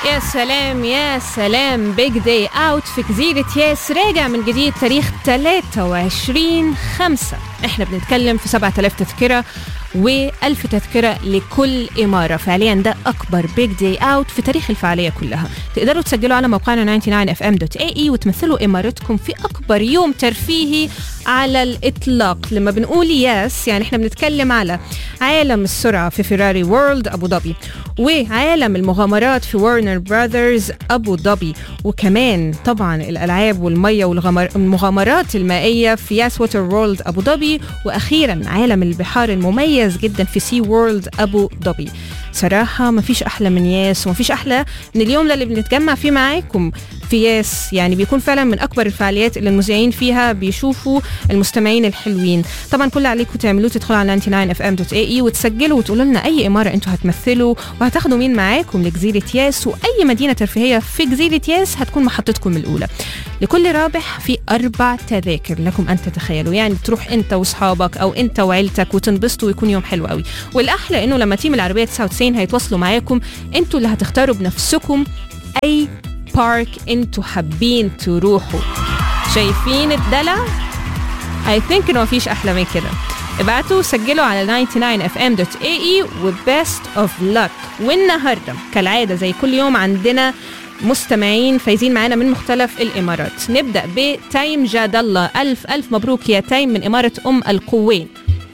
يا سلام يا سلام بيج داي اوت في جزيرة ياس راجع من جديد تاريخ 23 5 احنا بنتكلم في 7000 تذكرة و1000 تذكرة لكل إمارة فعليا ده أكبر بيج داي أوت في تاريخ الفعالية كلها تقدروا تسجلوا على موقعنا 99fm.ae وتمثلوا إمارتكم في أكبر يوم ترفيهي على الإطلاق لما بنقول ياس يعني احنا بنتكلم على عالم السرعة في فيراري وورلد أبو ظبي وعالم المغامرات في ورنر براذرز أبو ظبي وكمان طبعا الألعاب والمية والمغامرات المائية في ياس ووتر وورلد أبو ظبي وأخيرا عالم البحار المميز جدا في سي وورلد أبو ظبي صراحة ما فيش أحلى من ياس وما فيش أحلى من اليوم ده اللي بنتجمع فيه معاكم في ياس يعني بيكون فعلا من أكبر الفعاليات اللي المذيعين فيها بيشوفوا المستمعين الحلوين طبعا كل اللي عليكم تعملوه تدخلوا على 99fm.ae وتسجلوا وتقولوا لنا أي إمارة أنتوا هتمثلوا وهتاخدوا مين معاكم لجزيرة ياس وأي مدينة ترفيهية في جزيرة ياس هتكون محطتكم الأولى لكل رابح في أربع تذاكر لكم أن تتخيلوا يعني تروح أنت وأصحابك أو أنت وعيلتك وتنبسطوا ويكون يوم حلو قوي والأحلى إنه لما تيم العربية 99 هيتواصلوا معاكم أنتوا اللي هتختاروا بنفسكم أي بارك أنتوا حابين تروحوا شايفين الدلع؟ I think إنه مفيش أحلى من كده ابعتوا سجلوا على 99fm.ae و best of luck والنهارده كالعاده زي كل يوم عندنا مستمعين فايزين معانا من مختلف الامارات نبدا بتايم جاد الله الف الف مبروك يا تايم من اماره ام القوين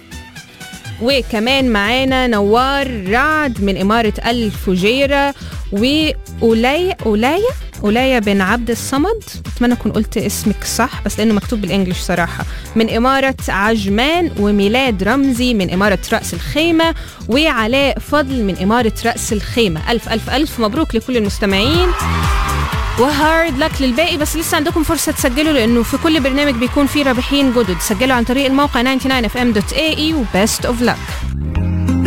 وكمان معانا نوار رعد من إمارة الفجيرة وأولية أولية أولية بن عبد الصمد أتمنى أكون قلت اسمك صح بس لأنه مكتوب بالإنجليش صراحة من إمارة عجمان وميلاد رمزي من إمارة رأس الخيمة وعلاء فضل من إمارة رأس الخيمة ألف ألف ألف مبروك لكل المستمعين وهارد لك للباقي بس لسه عندكم فرصة تسجلوا لأنه في كل برنامج بيكون فيه رابحين جدد سجلوا عن طريق الموقع 99fm.ae وبست اوف luck